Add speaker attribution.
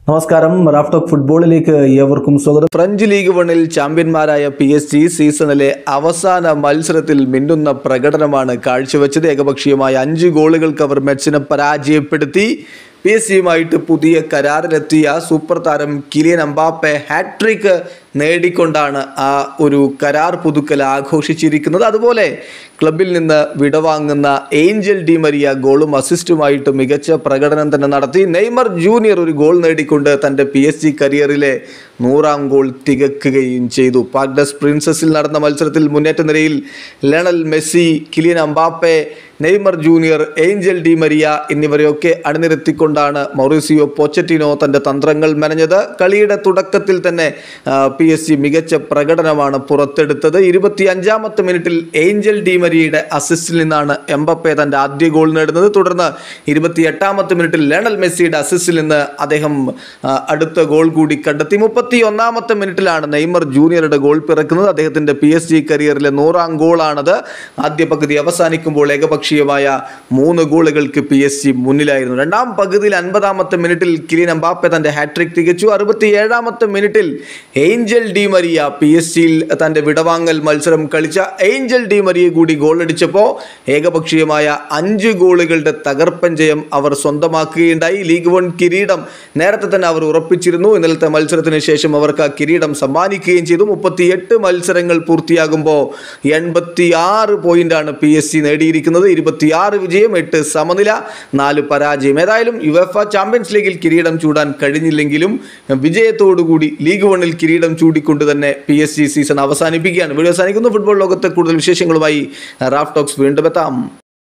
Speaker 1: നമസ്കാരം റാഫ്റ്റോക്ക് ഫുട്ബോളിലേക്ക് ഏവർക്കും സ്വാഗതം ഫ്രഞ്ച് ലീഗ് വണ്ണിൽ ചാമ്പ്യന്മാരായ പി എസ് ജി സീസണിലെ അവസാന മത്സരത്തിൽ മിന്നുന്ന പ്രകടനമാണ് കാഴ്ചവെച്ചത് ഏകപക്ഷീയമായ അഞ്ച് ഗോളുകൾക്ക് അവർ മെറ്റ്സിനെ പരാജയപ്പെടുത്തി പി എസ് ജിയുമായിട്ട് പുതിയ കരാറിലെത്തിയ സൂപ്പർ താരം കിലിയൻ അമ്പാപ്പെ ഹാട്രിക് നേടിക്കൊണ്ടാണ് ആ ഒരു കരാർ പുതുക്കൽ ആഘോഷിച്ചിരിക്കുന്നത് അതുപോലെ ക്ലബിൽ നിന്ന് വിടവാങ്ങുന്ന ഏഞ്ചൽ ഡി മരിയ ഗോളും അസിസ്റ്റുമായിട്ട് മികച്ച പ്രകടനം തന്നെ നടത്തി നെയ്മർ ജൂനിയർ ഒരു ഗോൾ നേടിക്കൊണ്ട് തൻ്റെ പി എസ് ജി കരിയറിലെ നൂറാം ഗോൾ തികക്കുകയും ചെയ്തു പാഗ്ഡസ് പ്രിൻസസിൽ നടന്ന മത്സരത്തിൽ മുന്നേറ്റ നിരയിൽ Lionel Messi Kylian Mbappe Neymar Junior Angel Di Maria എന്നിവരെയൊക്കെ അണിനിരത്തിക്കൊണ്ടാണ് മൗറിസിയോ പോച്ചറ്റിനോ തൻ്റെ തന്ത്രങ്ങൾ മെനഞ്ഞത് കളിയുടെ തുടക്കത്തിൽ തന്നെ പി എസ് ജി മികച്ച പ്രകടനമാണ് പുറത്തെടുത്തത് ഇരുപത്തി അഞ്ചാമത്തെ മിനിറ്റിൽ ഏഞ്ചൽ ഡി മരിയയുടെ അസിസ്റ്റിൽ നിന്നാണ് എംബപ്പെ തൻ്റെ ആദ്യ ഗോൾ നേടുന്നത് തുടർന്ന് ഇരുപത്തി എട്ടാമത്തെ മിനിറ്റിൽ ലണൽ മെസ്സിയുടെ അസിസ്റ്റിൽ നിന്ന് അദ്ദേഹം ആ, അടുത്ത ഗോൾ കൂടി കണ്ടെത്തി മുപ്പത്തി ഒന്നാമത്തെ മിനിറ്റിലാണ് നെയ്മർ ജൂനിയറുടെ ഗോൾ പിറക്കുന്നത് അദ്ദേഹത്തിൻ്റെ പി എസ് ജി കരിയറിലെ നൂറാം ഗോളാണത് ആദ്യ പകുതി അവസാനിക്കുമ്പോൾ ഏകപക്ഷീയമായ മൂന്ന് ഗോളുകൾക്ക് പി എസ് ജി മുന്നിലായിരുന്നു രണ്ടാം പകുതിയിൽ അൻപതാമത്തെ മിനിറ്റിൽ കിലിൻ എംബാപ്പെ തൻ്റെ ഹാട്രിക് തികച്ചു അറുപത്തി ഏഴാമത്തെ മിനിറ്റിൽ Angel Di Maria P S ജിയിൽ തൻ്റെ വിടവാങ്ങൽ മത്സരം കളിച്ച ഏഞ്ചൽ ഡി മരിയ കൂടി ഗോളടിച്ചപ്പോൾ ഏകപക്ഷീയമായ അഞ്ച് ഗോളുകളുടെ തകർപ്പൻ ജയം അവർ സ്വന്തമാക്കുകയുണ്ടായി ലീഗ് വൺ കിരീടം നേരത്തെ തന്നെ അവർ ഉറപ്പിച്ചിരുന്നു ഇന്നലത്തെ മത്സരത്തിന് ശേഷം അവർക്ക് ആ കിരീടം സമ്മാനിക്കുകയും ചെയ്തു മുപ്പത്തിയെട്ട് മത്സരങ്ങൾ പൂർത്തിയാകുമ്പോൾ എൺപത്തി ആറ് പോയിന്റാണ് പി എസ് സി നേടിയിരിക്കുന്നത് ഇരുപത്തിയാറ് വിജയം എട്ട് സമനില നാല് പരാജയം ഏതായാലും യുഎഫ ചാമ്പ്യൻസ് ലീഗിൽ കിരീടം ചൂടാൻ കഴിഞ്ഞില്ലെങ്കിലും വിജയത്തോടുകൂടി ലീഗ് വണ്ണിൽ കിരീടം ചൂടിക്കൊണ്ട് തന്നെ പി എസ് സി സീസൺ അവസാനിപ്പിക്കുകയാണ് വീഡിയോ അവസാനിക്കുന്നു ഫുട്ബോൾ ലോകത്തെ കൂടുതൽ വിശേഷങ്ങളുമായി റാഫ് ടോക്സ് വീണ്ടും എത്താം